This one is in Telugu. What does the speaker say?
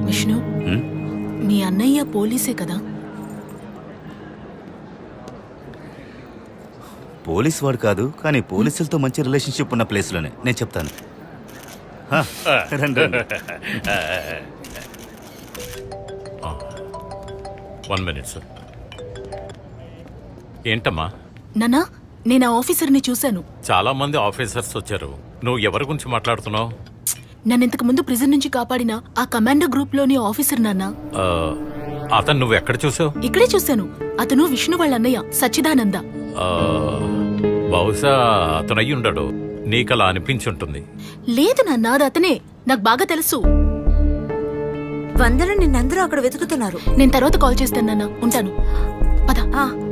విష్ణు హ్మ్? మీ అన్నయ్య పోలీసే కదా పోలీస్ వాడు కాదు కానీ పోలీసులతో మంచి రిలేషన్షిప్ ఉన్న ప్లేస్లోనే నేను చెప్తాను హా, రండి, రండి. వన్ మినిట్ సార్ ఏంటమ్మా నానా నేను ఆ ఆఫీసర్ని చూశాను చాలా మంది ఆఫీసర్స్ వచ్చారు నువ్వు ఎవరి గురించి మాట్లాడుతున్నావు నన్ను ఇంతకు ముందు ప్రిజన్ నుంచి కాపాడిన ఆ కమాండో గ్రూప్ లోని ఆఫీసర్ నాన్న ఆ, అతను నువ్వు ఎక్కడ చూసావు ఇక్కడే చూశాను అతను విష్ణు వాళ్ళ అన్నయ్య సచ్చిదానంద ఆ, బహుశా అతను అయ్యి ఉండడు నీకలా అనిపించుంటుంది లేదు నాన్న అది అతనే నాకు బాగా తెలుసు వందన నిన్నందరూ అక్కడ వెతుకుతున్నారు నేను తర్వాత కాల్ చేస్తాను నాన్న ఉంటాను పద ఆ